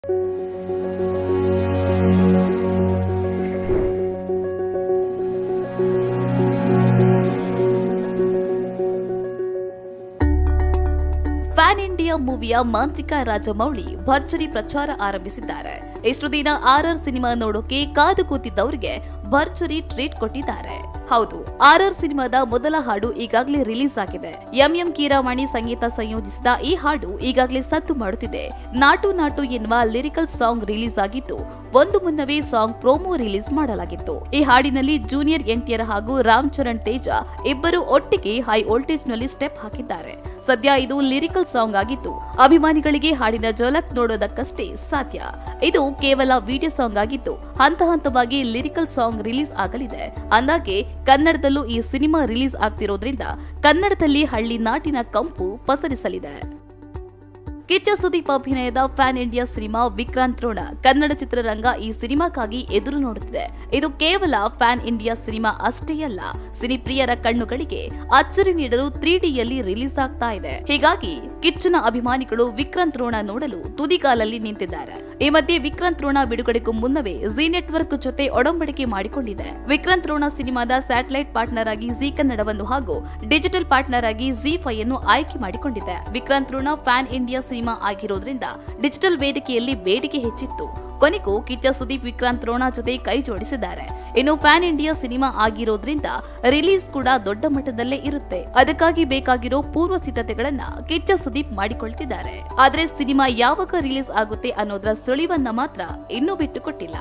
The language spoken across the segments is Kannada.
ಪ್ಯಾನ್ ಇಂಡಿಯಾ ಮೂವಿಯ ಮಾಂತ್ರಿಕ ರಾಜಮೌಳಿ ಭರ್ಜರಿ ಪ್ರಚಾರ ಆರಂಭಿಸಿದ್ದಾರೆ ಇಷ್ಟು ದಿನ ಆರ್ಆರ್ ಸಿನಿಮಾ ನೋಡೋಕೆ ಕಾದು ಕೂತಿದ್ದವರಿಗೆ ಭರ್ಜರಿ ಟ್ರೀಟ್ ಕೊಟ್ಟಿದ್ದಾರೆ ಹೌದು ಆರ್ಆರ್ ಸಿನಿಮಾದ ಮೊದಲ ಹಾಡು ಈಗಾಗಲೇ ರಿಲೀಸ್ ಆಗಿದೆ ಎಂಎಂ ಕೀರಾವಾಣಿ ಸಂಗೀತ ಸಂಯೋಜಿಸಿದ ಈ ಹಾಡು ಈಗಾಗಲೇ ಸದ್ದು ಮಾಡುತ್ತಿದೆ ನಾಟು ನಾಟು ಎನ್ನುವ ಲಿರಿಕಲ್ ಸಾಂಗ್ ರಿಲೀಸ್ ಆಗಿದ್ದು ಒಂದು ಮುನ್ನವೇ ಸಾಂಗ್ ಪ್ರೋಮೋ ರಿಲೀಸ್ ಮಾಡಲಾಗಿತ್ತು ಈ ಹಾಡಿನಲ್ಲಿ ಜೂನಿಯರ್ ಎನ್ಟಿಆರ್ ಹಾಗೂ ರಾಮ್ ಚರಣ್ ತೇಜ ಇಬ್ಬರು ಒಟ್ಟಿಗೆ ಹೈ ವೋಲ್ಟೇಜ್ ನಲ್ಲಿ ಸ್ಟೆಪ್ ಹಾಕಿದ್ದಾರೆ ಸದ್ಯ ಇದು ಲಿರಿಕಲ್ ಸಾಂಗ್ ಆಗಿದ್ದು ಅಭಿಮಾನಿಗಳಿಗೆ ಹಾಡಿನ ಝಲಕ್ ನೋಡೋದಕ್ಕಷ್ಟೇ ಸಾಧ್ಯ ಇದು ಕೇವಲ ವಿಡಿಯೋ ಸಾಂಗ್ ಆಗಿದ್ದು ಹಂತ ಹಂತವಾಗಿ ಲಿರಿಕಲ್ ಸಾಂಗ್ ರಿಲೀಸ್ ಆಗಲಿದೆ ಅಂದಾಗೆ ಕನ್ನಡದಲ್ಲೂ ಈ ಸಿನಿಮಾ ರಿಲೀಸ್ ಆಗ್ತಿರೋದ್ರಿಂದ ಕನ್ನಡದಲ್ಲಿ ಹಳ್ಳಿ ನಾಟಿನ ಕಂಪು ಪಸರಿಸಲಿದೆ ಕಿಚ್ಚ ಸುದೀಪ್ ಅಭಿನಯದ pan India cinema Vikrant Rona Kannada ಚಿತ್ರರಂಗ ಈ ಸಿನಿಮಾಕ್ಕಾಗಿ ಎದುರು ನೋಡುತ್ತಿದೆ ಇದು ಕೇವಲ ಫ್ಯಾನ್ ಇಂಡಿಯಾ ಸಿನಿಮಾ ಅಷ್ಟೇ ಅಲ್ಲ ಸಿನಿಪ್ರಿಯರ ಕಣ್ಣುಗಳಿಗೆ ಅಚ್ಚರಿ ನೀಡಲು ತ್ರೀ ಡಿಯಲ್ಲಿ ರಿಲೀಸ್ ಆಗ್ತಾ ಇದೆ ಹೀಗಾಗಿ ಕಿಚ್ಚನ ಅಭಿಮಾನಿಗಳು ವಿಕ್ರಾಂತ್ ರೋಣ ನೋಡಲು ತುದಿಗಾಲಲ್ಲಿ ನಿಂತಿದ್ದಾರೆ ಈ ಮಧ್ಯೆ ವಿಕ್ರಾಂತ್ ರೋಣ ಬಿಡುಗಡೆಗೂ ಮುನ್ನವೇ ಜಿ ನೆಟ್ವರ್ಕ್ ಜೊತೆ ಒಡಂಬಡಿಕೆ ಮಾಡಿಕೊಂಡಿದೆ ವಿಕ್ರಾಂತ್ ರೋಣ ಸಿನಿಮಾದ ಸ್ಯಾಟಲೈಟ್ ಪಾರ್ಟ್ನರ್ ಆಗಿ ಜಿ ಕನ್ನಡವನ್ನು ಹಾಗೂ ಡಿಜಿಟಲ್ ಪಾರ್ಟ್ನರ್ ಆಗಿ ಜಿ ಫೈ ಅನ್ನು ಆಯ್ಕೆ ಮಾಡಿಕೊಂಡಿದೆ Vikrant Rona pan India cinema ಆಗಿರೋದ್ರಿಂದ ಡಿಜಿಟಲ್ ವೇದಿಕೆಯಲ್ಲಿ ಬೇಡಿಕೆ ಹೆಚ್ಚಿತ್ತು ಕೊನೆಗೂ ಕಿಚ್ಚ ಸುದೀಪ್ ವಿಕ್ರಾಂತ್ ರೋಣ ಜೊತೆ ಕೈ ಜೋಡಿಸಿದ್ದಾರೆ ಇನ್ನು ಫ್ಯಾನ್ ಇಂಡಿಯಾ ಸಿನಿಮಾ ಆಗಿರೋದ್ರಿಂದ ರಿಲೀಸ್ ಕೂಡ ದೊಡ್ಡ ಮಟ್ಟದಲ್ಲೇ ಇರುತ್ತೆ ಅದಕ್ಕಾಗಿ ಬೇಕಾಗಿರೋ ಪೂರ್ವ ಸಿದ್ಧತೆಗಳನ್ನ ಕಿಚ್ಚ ಸುದೀಪ್ ಮಾಡಿಕೊಳ್ತಿದ್ದಾರೆ ಆದ್ರೆ ಸಿನಿಮಾ ಯಾವಾಗ ರಿಲೀಸ್ ಆಗುತ್ತೆ ಅನ್ನೋದರ ಸುಳಿವನ್ನ ಮಾತ್ರ ಇನ್ನೂ ಬಿಟ್ಟುಕೊಟ್ಟಿಲ್ಲ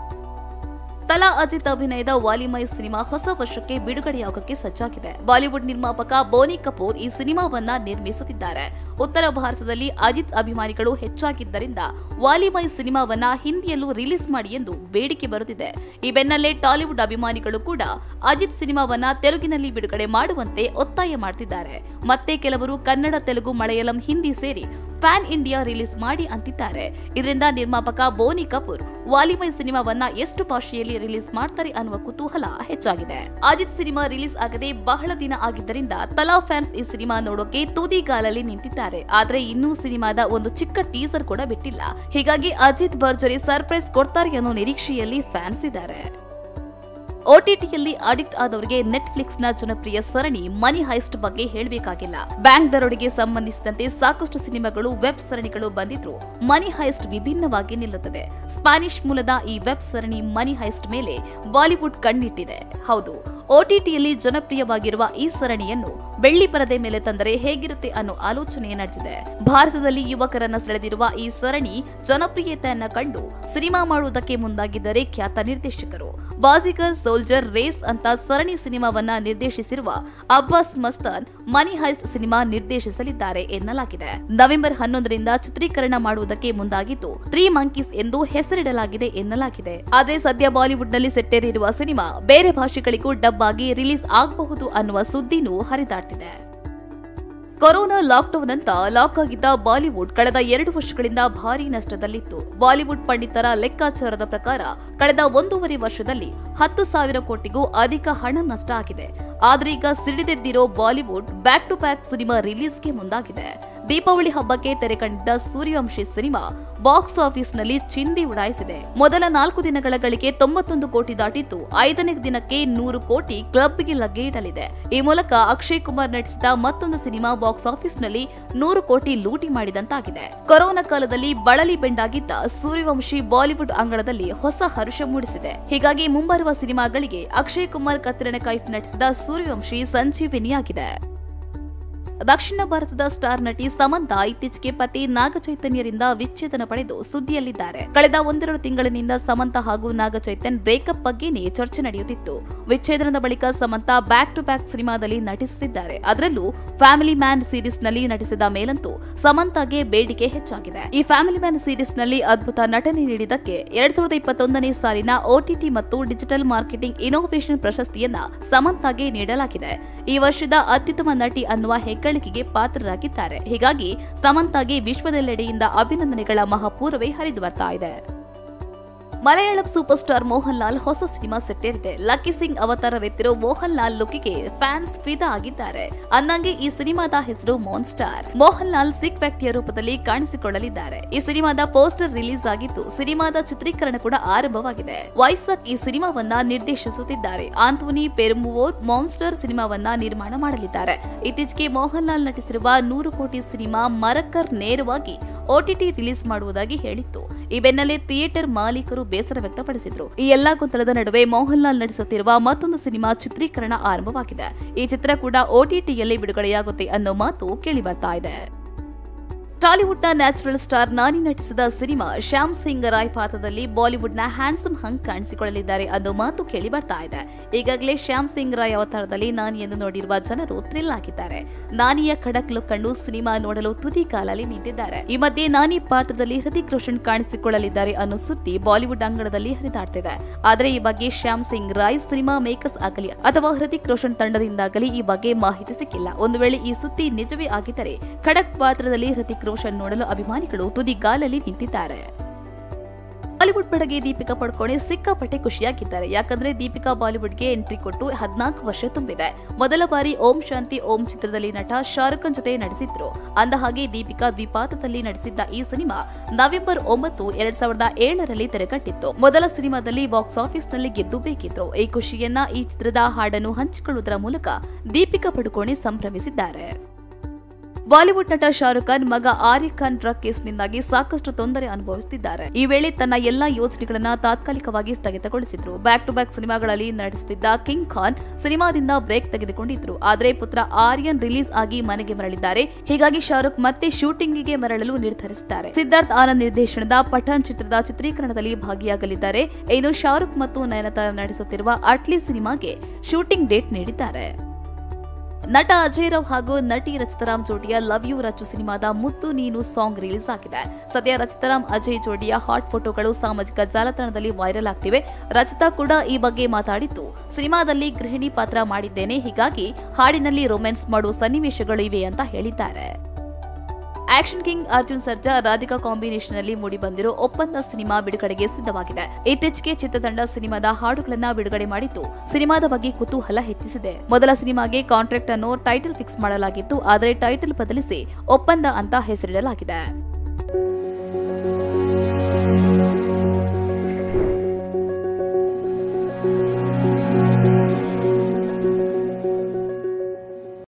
ತಲಾ ಅಜಿತ್ ಅಭಿನಯದ ವಾಲಿಮೈ ಸಿನಿಮಾ ಹೊಸ ವರ್ಷಕ್ಕೆ ಬಿಡುಗಡೆಯಾಗೋಕೆ ಸಜ್ಜಾಗಿದೆ ಬಾಲಿವುಡ್ ನಿರ್ಮಾಪಕ ಬೋನಿ ಕಪೂರ್ ಈ ಸಿನಿಮಾವನ್ನ ನಿರ್ಮಿಸುತ್ತಿದ್ದಾರೆ ಉತ್ತರ ಭಾರತದಲ್ಲಿ ಅಜಿತ್ ಅಭಿಮಾನಿಗಳು ಹೆಚ್ಚಾಗಿದ್ದರಿಂದ ವಾಲಿಮೈ ಸಿನಿಮಾವನ್ನ ಹಿಂದಿಯಲ್ಲೂ ರಿಲೀಸ್ ಮಾಡಿ ಎಂದು ಬೇಡಿಕೆ ಬರುತ್ತಿದೆ ಈ ಬೆನ್ನಲ್ಲೇ ಟಾಲಿವುಡ್ ಅಭಿಮಾನಿಗಳು ಕೂಡ ಅಜಿತ್ ಸಿನಿಮಾವನ್ನ ತೆಲುಗಿನಲ್ಲಿ ಬಿಡುಗಡೆ ಮಾಡುವಂತೆ ಒತ್ತಾಯ ಮಾಡ್ತಿದ್ದಾರೆ ಮತ್ತೆ ಕೆಲವರು ಕನ್ನಡ ತೆಲುಗು ಮಲಯಾಳಂ ಹಿಂದಿ ಸೇರಿ ಫ್ಯಾನ್ ಇಂಡಿಯಾ ರಿಲೀಸ್ ಮಾಡಿ ಅಂತಿದ್ದಾರೆ ಇದರಿಂದ ನಿರ್ಮಾಪಕ ಬೋನಿ ಕಪೂರ್ ವಾಲಿಮೈ ಸಿನಿಮಾವನ್ನ ಎಷ್ಟು ಭಾಷೆಯಲ್ಲಿ ರಿಲೀಸ್ ಮಾಡ್ತಾರೆ ಅನ್ನುವ ಕುತೂಹಲ ಹೆಚ್ಚಾಗಿದೆ ಅಜಿತ್ ಸಿನಿಮಾ ರಿಲೀಸ್ ಆಗದೆ ಬಹಳ ದಿನ ಆಗಿದ್ದರಿಂದ ತಲಾ ಫ್ಯಾನ್ಸ್ ಈ ಸಿನಿಮಾ ನೋಡೋಕೆ ತುದಿಗಾಲಲ್ಲಿ ನಿಂತಿದ್ದಾರೆ ಆದ್ರೆ ಇನ್ನೂ ಸಿನಿಮಾದ ಒಂದು ಚಿಕ್ಕ ಟೀಸರ್ ಕೂಡ ಬಿಟ್ಟಿಲ್ಲ ಹೀಗಾಗಿ ಅಜಿತ್ ಭರ್ಜರಿ ಸರ್ಪ್ರೈಸ್ ಕೊಡ್ತಾರೆ ಅನ್ನೋ ನಿರೀಕ್ಷೆಯಲ್ಲಿ ಫ್ಯಾನ್ಸ್ ಇದ್ದಾರೆ ಓಟಿಟಿಯಲ್ಲಿ ಅಡಿಕ್ಟ್ ಆದವರಿಗೆ ನೆಟ್ಫ್ಲಿಕ್ಸ್ ನ ಜನಪ್ರಿಯ ಸರಣಿ ಮನಿ ಹೈಸ್ಟ್ ಬಗ್ಗೆ ಹೇಳಬೇಕಾಗಿಲ್ಲ ಬ್ಯಾಂಕ್ ದರೋಡೆಗೆ ಸಂಬಂಧಿಸಿದಂತೆ ಸಾಕಷ್ಟು ಸಿನಿಮಾಗಳು ವೆಬ್ ಸರಣಿಗಳು ಬಂದಿದ್ರು ಮನಿ ಹೈಸ್ಟ್ ವಿಭಿನ್ನವಾಗಿ ನಿಲ್ಲುತ್ತದೆ ಸ್ಪ್ಯಾನಿಷ್ ಮೂಲದ ಈ ವೆಬ್ ಸರಣಿ ಮನಿ ಹೈಸ್ಟ್ ಮೇಲೆ ಬಾಲಿವುಡ್ ಕಣ್ಣಿಟ್ಟಿದೆ ಹೌದು ಓಟಿಟಿಯಲ್ಲಿ ಜನಪ್ರಿಯವಾಗಿರುವ ಈ ಸರಣಿಯನ್ನು ಬೆಳ್ಳಿ ಪರದೆ ಮೇಲೆ ತಂದರೆ ಹೇಗಿರುತ್ತೆ ಅನ್ನೋ ಆಲೋಚನೆ ನಡೆದಿದೆ ಭಾರತದಲ್ಲಿ ಯುವಕರನ್ನ ಸೆಳೆದಿರುವ ಈ ಸರಣಿ ಜನಪ್ರಿಯತೆಯನ್ನ ಕಂಡು ಸಿನಿಮಾ ಮಾಡುವುದಕ್ಕೆ ಮುಂದಾಗಿದ್ದರೆ ಖ್ಯಾತ ನಿರ್ದೇಶಕರು ಬಾಜಿಗರ್ ಸೋಲ್ಜರ್ ರೇಸ್ ಅಂತ ಸರಣಿ ಸಿನಿಮಾವನ್ನ ನಿರ್ದೇಶಿಸಿರುವ Abbas Mustan Money Heist cinema ನಿರ್ದೇಶಿಸಲಿದ್ದಾರೆ ಎನ್ನಲಾಗಿದೆ ನವೆಂಬರ್ ಹನ್ನೊಂದರಿಂದ ಚಿತ್ರೀಕರಣ ಮಾಡುವುದಕ್ಕೆ ಮುಂದಾಗಿದ್ದು ತ್ರೀ ಮಂಕೀಸ್ ಎಂದು ಹೆಸರಿಡಲಾಗಿದೆ ಎನ್ನಲಾಗಿದೆ ಆದ್ರೆ ಸದ್ಯ ಬಾಲಿವುಡ್ನಲ್ಲಿ ಸೆಟ್ಟೇರಿರುವ ಸಿನಿಮಾ ಬೇರೆ ಭಾಷೆಗಳಿಗೂ ಡಬ್ ಆಗಿ ರಿಲೀಸ್ ಆಗಬಹುದು ಅನ್ನುವ ಸುದ್ದಿನೂ ಹರಿದಾಡ್ತಿದೆ ಕೊರೋನಾ ಲಾಕ್ಡೌನ್ ಅಂತ ಲಾಕ್ ಆಗಿದ್ದ ಬಾಲಿವುಡ್ ಕಳೆದ ಎರಡು ವರ್ಷಗಳಿಂದ ಭಾರೀ ನಷ್ಟದಲ್ಲಿತ್ತು ಬಾಲಿವುಡ್ ಪಂಡಿತರ ಲೆಕ್ಕಾಚಾರದ ಪ್ರಕಾರ ಕಳೆದ ಒಂದೂವರೆ ವರ್ಷದಲ್ಲಿ ಹತ್ತು ಸಾವಿರ ಕೋಟಿಗೂ ಅಧಿಕ ಹಣ ನಷ್ಟ ಆಗಿದೆ ಆದ್ರೆ ಈಗ ಸಿಡಿದೆದ್ದಿರೋ Bollywood back to back cinema ರಿಲೀಸ್ಗೆ ಮುಂದಾಗಿದೆ ದೀಪಾವಳಿ ಹಬ್ಬಕ್ಕೆ ತೆರೆ ಕಂಡಿದ್ದ ಸೂರ್ಯವಂಶಿ ಸಿನಿಮಾ ಬಾಕ್ಸ್ ಆಫೀಸ್ನಲ್ಲಿ ಚಿಂದಿ ಉಡಾಯಿಸಿದೆ ಮೊದಲ ನಾಲ್ಕು ದಿನಗಳ ಗಳಿಕೆ ತೊಂಬತ್ತೊಂದು ಕೋಟಿ ದಾಟಿದ್ದು ಐದನೇ ದಿನಕ್ಕೆ ನೂರು ಕೋಟಿ ಕ್ಲಬ್ಗೆ ಲಗ್ಗೆ ಇಡಲಿದೆ ಈ ಮೂಲಕ ಅಕ್ಷಯ್ ಕುಮಾರ್ ನಟಿಸಿದ ಮತ್ತೊಂದು ಸಿನಿಮಾ ಬಾಕ್ಸ್ ಆಫೀಸ್ನಲ್ಲಿ ನೂರು ಕೋಟಿ ಲೂಟಿ ಮಾಡಿದಂತಾಗಿದೆ ಕೊರೋನಾ ಕಾಲದಲ್ಲಿ ಬಳಲಿ ಬೆಂಡಾಗಿದ್ದ ಸೂರ್ಯವಂಶಿ ಬಾಲಿವುಡ್ ಅಂಗಳದಲ್ಲಿ ಹೊಸ ಹರುಷ ಮೂಡಿಸಿದೆ ಹೀಗಾಗಿ ಮುಂಬರುವ ಸಿನಿಮಾಗಳಿಗೆ ಅಕ್ಷಯ್ ಕುಮಾರ್ ಕತ್ರಿನ ಕೈಫ್ ನಟಿಸಿದ ಸೂರ್ಯವಂಶಿ ಸಂಜೀವಿನಿಯಾಗಿದೆ ದಕ್ಷಿಣ ಭಾರತದ ಸ್ಟಾರ್ ನಟಿ ಸಮಂತ ಇತ್ತೀಚೆಗೆ ಪತಿ ನಾಗಚೈತನ್ಯರಿಂದ ವಿಚ್ಛೇದನ ಪಡೆದು ಸುದ್ದಿಯಲ್ಲಿದ್ದಾರೆ ಕಳೆದ ಒಂದೆರಡು ತಿಂಗಳಿನಿಂದ ಸಮಂತ ಹಾಗೂ ನಾಗಚೈತನ್ಯ ಬ್ರೇಕಪ್ ಬಗ್ಗೆನೇ ಚರ್ಚೆ ನಡೆಯುತ್ತಿತ್ತು ವಿಚ್ಛೇದನದ ಬಳಿಕ ಸಮಂತ ಬ್ಯಾಕ್ ಟು ಬ್ಯಾಕ್ ಸಿನಿಮಾದಲ್ಲಿ ನಟಿಸುತ್ತಿದ್ದಾರೆ ಅದರಲ್ಲೂ ಫ್ಯಾಮಿಲಿ ಮ್ಯಾನ್ ಸೀರೀಸ್ ನಲ್ಲಿ ನಟಿಸಿದ ಮೇಲಂತೂ ಸಮಂತಾಗೆ ಬೇಡಿಕೆ ಹೆಚ್ಚಾಗಿದೆ ಈ ಫ್ಯಾಮಿಲಿ ಮ್ಯಾನ್ ಸೀರೀಸ್ ನಲ್ಲಿ ಅದ್ಭುತ ನಟನೆ ನೀಡಿದ್ದಕ್ಕೆ ಎರಡ್ ಸಾವಿರದ ಇಪ್ಪತ್ತೊಂದನೇ ಸಾಲಿನ ಓಟಿಟಿ ಮತ್ತು ಡಿಜಿಟಲ್ ಮಾರ್ಕೆಟಿಂಗ್ ಇನೋವೇಷನ್ ಪ್ರಶಸ್ತಿಯನ್ನ ಸಮಂತಾಗೆ ನೀಡಲಾಗಿದೆ ಈ ವರ್ಷದ ಅತ್ಯುತ್ತಮ ನಟಿ ಅನ್ನುವ ಹೆಗ್ಗಳಿಕೆಗೆ ಪಾತ್ರರಾಗಿದ್ದಾರೆ ಹೀಗಾಗಿ ಸಮಂತಾಗೆ ವಿಶ್ವದೆಲ್ಲೆಡೆಯಿಂದ ಅಭಿನಂದನೆಗಳ ಮಹಾಪೂರ್ವೇ ಹರಿದು ಬರ್ತಾ ಇದೆ ಮಲಯಾಳಂ ಸೂಪರ್ ಸ್ಟಾರ್ ಮೋಹನ್ ಲಾಲ್ ಹೊಸ ಸಿನಿಮಾ ಸೆಟ್ಟೇರಿದೆ ಲಕ್ಕಿ ಸಿಂಗ್ ಅವತಾರವೆತ್ತಿರೋ ಮೋಹನ್ ಲಾಲ್ ಲುಕ್ಗೆ ಫ್ಯಾನ್ಸ್ ಫಿದಾ ಆಗಿದ್ದಾರೆ ಅಂದಂಗೆ ಈ ಸಿನಿಮಾದ ಹೆಸರು ಮೋನ್ ಸ್ಟಾರ್ ಮೋಹನ್ ಲಾಲ್ ಸಿಖ್ ವ್ಯಕ್ತಿಯ ರೂಪದಲ್ಲಿ ಕಾಣಿಸಿಕೊಳ್ಳಲಿದ್ದಾರೆ ಈ ಸಿನಿಮಾದ ಪೋಸ್ಟರ್ ರಿಲೀಸ್ ಆಗಿದ್ದು ಸಿನಿಮಾದ ಚಿತ್ರೀಕರಣ ಕೂಡ ಆರಂಭವಾಗಿದೆ ವೈಸಾಕ್ ಈ ಸಿನಿಮಾವನ್ನ ನಿರ್ದೇಶಿಸುತ್ತಿದ್ದಾರೆ ಆಂಟೋನಿ ಪೆರುಮುವೋರ್ ಮಾನ್ಸ್ಟರ್ ಸಿನಿಮಾವನ್ನ ನಿರ್ಮಾಣ ಮಾಡಲಿದ್ದಾರೆ ಇತ್ತೀಚೆಗೆ ಮೋಹನ್ ಲಾಲ್ ನಟಿಸಿರುವ ನೂರು ಕೋಟಿ ಸಿನಿಮಾ ಮರಕರ್ ನೇರವಾಗಿ ಓಟಿಟಿ ರಿಲೀಸ್ ಮಾಡುವುದಾಗಿ ಹೇಳಿತ್ತು ಈ ಬೆನ್ನಲ್ಲೇ ಥಿಯೇಟರ್ ಮಾಲೀಕರು ಬೇಸರ ವ್ಯಕ್ತಪಡಿಸಿದ್ರು ಈ ಎಲ್ಲಾ ಗೊಂದಲದ ನಡುವೆ ಮೋಹನ್ ಲಾಲ್ ನಟಿಸುತ್ತಿರುವ ಮತ್ತೊಂದು ಸಿನಿಮಾ ಚಿತ್ರೀಕರಣ ಆರಂಭವಾಗಿದೆ ಈ ಚಿತ್ರ ಕೂಡ ಓಟಿಟಿಯಲ್ಲಿ ಬಿಡುಗಡೆಯಾಗುತ್ತೆ ಅನ್ನೋ ಮಾತು ಕೇಳಿ ಬರ್ತಾ ಇದೆ ಟಾಲಿವುಡ್ನ ನ್ಯಾಚುರಲ್ ಸ್ಟಾರ್ ನಾನಿ ನಟಿಸಿದ ಸಿನಿಮಾ ಶ್ಯಾಮ್ ಸಿಂಗ್ ರಾಯ್ ಪಾತ್ರದಲ್ಲಿ ಬಾಲಿವುಡ್ನ ಹ್ಯಾಂಡ್ಸಮ್ ಹಂಗ್ ಕಾಣಿಸಿಕೊಳ್ಳಲಿದ್ದಾರೆ ಅನ್ನೋ ಮಾತು ಕೇಳಿ ಬರ್ತಾ ಇದೆ ಈಗಾಗಲೇ ಶ್ಯಾಮ್ ಸಿಂಗ್ ರಾಯ್ ಅವತಾರದಲ್ಲಿ ನಾನಿಯನ್ನು ನೋಡಿರುವ ಜನರು ಥ್ರಿಲ್ ಆಗಿದ್ದಾರೆ ನಾನಿಯ ಖಡಕ್ ಲುಕ್ ಕಂಡು ಸಿನಿಮಾ ನೋಡಲು ತುದಿ ಕಾಲಲ್ಲಿ ನಿಂತಿದ್ದಾರೆ ಈ ಮಧ್ಯೆ ನಾನಿ ಪಾತ್ರದಲ್ಲಿ ಹೃತಿಕ್ ರೋಷನ್ ಕಾಣಿಸಿಕೊಳ್ಳಲಿದ್ದಾರೆ ಅನ್ನೋ ಸುದ್ದಿ ಬಾಲಿವುಡ್ ಅಂಗಳದಲ್ಲಿ ಹರಿದಾಡ್ತಿದೆ ಆದರೆ ಈ ಬಗ್ಗೆ ಶ್ಯಾಮ್ ಸಿಂಗ್ ರಾಯ್ ಸಿನಿಮಾ ಮೇಕರ್ಸ್ ಆಗಲಿ ಅಥವಾ ಹೃತಿಕ್ ರೋಷನ್ ತಂಡದಿಂದಾಗಲಿ ಈ ಬಗ್ಗೆ ಮಾಹಿತಿ ಸಿಕ್ಕಿಲ್ಲ ಒಂದು ವೇಳೆ ಈ ಸುದ್ದಿ ನಿಜವೇ ಆಗಿದ್ದರೆ ಖಡಕ್ ಪಾತ್ರದಲ್ಲಿ ಹೃತಿಕ್ ರೋಷನ್ ನೋಡಲು ಅಭಿಮಾನಿಗಳು ತುದಿಗಾಲಲ್ಲಿ ನಿಂತಿದ್ದಾರೆ ಬಾಲಿವುಡ್ ಬೆಡಗೆ ದೀಪಿಕಾ ಪಡ್ಕೋಣೆ ಸಿಕ್ಕಾಪಟ್ಟೆ ಖುಷಿಯಾಗಿದ್ದಾರೆ ಯಾಕಂದ್ರೆ ದೀಪಿಕಾ ಬಾಲಿವುಡ್ಗೆ ಎಂಟ್ರಿ ಕೊಟ್ಟು ಹದಿನಾಲ್ಕು ವರ್ಷ ತುಂಬಿದೆ ಮೊದಲ ಬಾರಿ ಓಂ ಶಾಂತಿ ಓಂ ಚಿತ್ರದಲ್ಲಿ ನಟ ಶಾರುಖ್ ಖಾನ್ ಜೊತೆ ನಟಿಸಿದ್ರು ಅಂದಹಾಗೆ ದೀಪಿಕಾ ದ್ವಿಪಾತ್ರದಲ್ಲಿ ನಟಿಸಿದ್ದ ಈ ಸಿನಿಮಾ ನವೆಂಬರ್ ಒಂಬತ್ತು ಎರಡ್ ಸಾವಿರದ ಏಳರಲ್ಲಿ ತೆರೆಕಟ್ಟಿತ್ತು ಮೊದಲ ಸಿನಿಮಾದಲ್ಲಿ ಬಾಕ್ಸ್ ಆಫೀಸ್ನಲ್ಲಿ ಗೆದ್ದು ಬೇಕಿದ್ರು ಈ ಖುಷಿಯನ್ನ ಈ ಚಿತ್ರದ ಹಾಡನ್ನು ಹಂಚಿಕೊಳ್ಳುವುದರ ಮೂಲಕ ದೀಪಿಕಾ ಪಡುಕೋಣೆ ಸಂಭ್ರಮಿಸಿದ್ದಾರೆ ಬಾಲಿವುಡ್ ನಟ ಶಾರುಖ್ ಖಾನ್ ಮಗ ಆರ್ಯ ಖಾನ್ ಡ್ರಗ್ ಕೇಸ್ನಿಂದಾಗಿ ಸಾಕಷ್ಟು ತೊಂದರೆ ಅನುಭವಿಸುತ್ತಿದ್ದಾರೆ ಈ ವೇಳೆ ತನ್ನ ಎಲ್ಲಾ ಯೋಜನೆಗಳನ್ನ ತಾತ್ಕಾಲಿಕವಾಗಿ ಸ್ಥಗಿತಗೊಳಿಸಿದ್ರು ಬ್ಯಾಕ್ ಟು ಬ್ಯಾಕ್ ಸಿನಿಮಾಗಳಲ್ಲಿ ನಟಿಸುತ್ತಿದ್ದ ಕಿಂಗ್ ಖಾನ್ ಸಿನಿಮಾದಿಂದ ಬ್ರೇಕ್ ತೆಗೆದುಕೊಂಡಿದ್ರು ಆದರೆ ಪುತ್ರ ಆರ್ಯನ್ ರಿಲೀಸ್ ಆಗಿ ಮನೆಗೆ ಮರಳಿದ್ದಾರೆ ಹೀಗಾಗಿ ಶಾರುಖ್ ಮತ್ತೆ ಶೂಟಿಂಗಿಗೆ ಮರಳಲು ನಿರ್ಧರಿಸಿದ್ದಾರೆ ಸಿದ್ಧಾರ್ಥ್ ಆನಂದ್ ನಿರ್ದೇಶನದ ಪಠಾಣ್ ಚಿತ್ರದ ಚಿತ್ರೀಕರಣದಲ್ಲಿ ಭಾಗಿಯಾಗಲಿದ್ದಾರೆ ಇನ್ನು ಶಾರುಖ್ ಮತ್ತು ನಯನತಾರ ನಡೆಸುತ್ತಿರುವ ಅಟ್ಲಿ ಸಿನಿಮಾಗೆ ಶೂಟಿಂಗ್ ಡೇಟ್ ನೀಡಿದ್ದಾರೆ ನಟ ಅಜಯ್ ರಾವ್ ಹಾಗೂ ನಟಿ ರಚಿತಾರಾಮ್ ಜೋಡಿಯ ಲವ್ ಯು ರಚು ಸಿನಿಮಾದ ಮುತ್ತು ನೀನು ಸಾಂಗ್ ರಿಲೀಸ್ ಆಗಿದೆ ಸದ್ಯ ರಚಿತಾರಾಮ್ ಅಜಯ್ ಜೋಡಿಯ ಹಾಟ್ ಫೋಟೋಗಳು ಸಾಮಾಜಿಕ ಜಾಲತಾಣದಲ್ಲಿ ವೈರಲ್ ಆಗ್ತಿವೆ ರಚಿತಾ ಕೂಡ ಈ ಬಗ್ಗೆ ಮಾತಾಡಿದ್ದು ಸಿನಿಮಾದಲ್ಲಿ ಗೃಹಿಣಿ ಪಾತ್ರ ಮಾಡಿದ್ದೇನೆ ಹೀಗಾಗಿ ಹಾಡಿನಲ್ಲಿ ರೊಮ್ಯಾನ್ಸ್ ಮಾಡುವ ಸನ್ನಿವೇಶಗಳು ಇವೆ ಅಂತ ಹೇಳಿದ್ದಾರೆ action king Arjun Sarja Radhika combination ನಲ್ಲಿ ಮೂಡಿಬಂದಿರೋ ಒಪ್ಪಂದ ಸಿನಿಮಾ ಬಿಡುಗಡೆಗೆ ಸಿದ್ಧವಾಗಿದೆ ಇತ್ತೀಚೆಗೆ ಚಿತ್ರತಂಡ ಸಿನಿಮಾದ ಹಾಡುಗಳನ್ನ ಬಿಡುಗಡೆ ಮಾಡಿದ್ದು ಸಿನಿಮಾದ ಬಗ್ಗೆ ಕುತೂಹಲ ಹೆಚ್ಚಿಸಿದೆ ಮೊದಲ ಸಿನಿಮಾಗೆ ಕಾಂಟ್ರಾಕ್ಟ್ ಅನ್ನು ಟೈಟಲ್ ಫಿಕ್ಸ್ ಮಾಡಲಾಗಿತ್ತು ಆದರೆ ಟೈಟಲ್ ಬದಲಿಸಿ ಒಪ್ಪಂದ ಅಂತ ಹೆಸರಿಡಲಾಗಿದೆ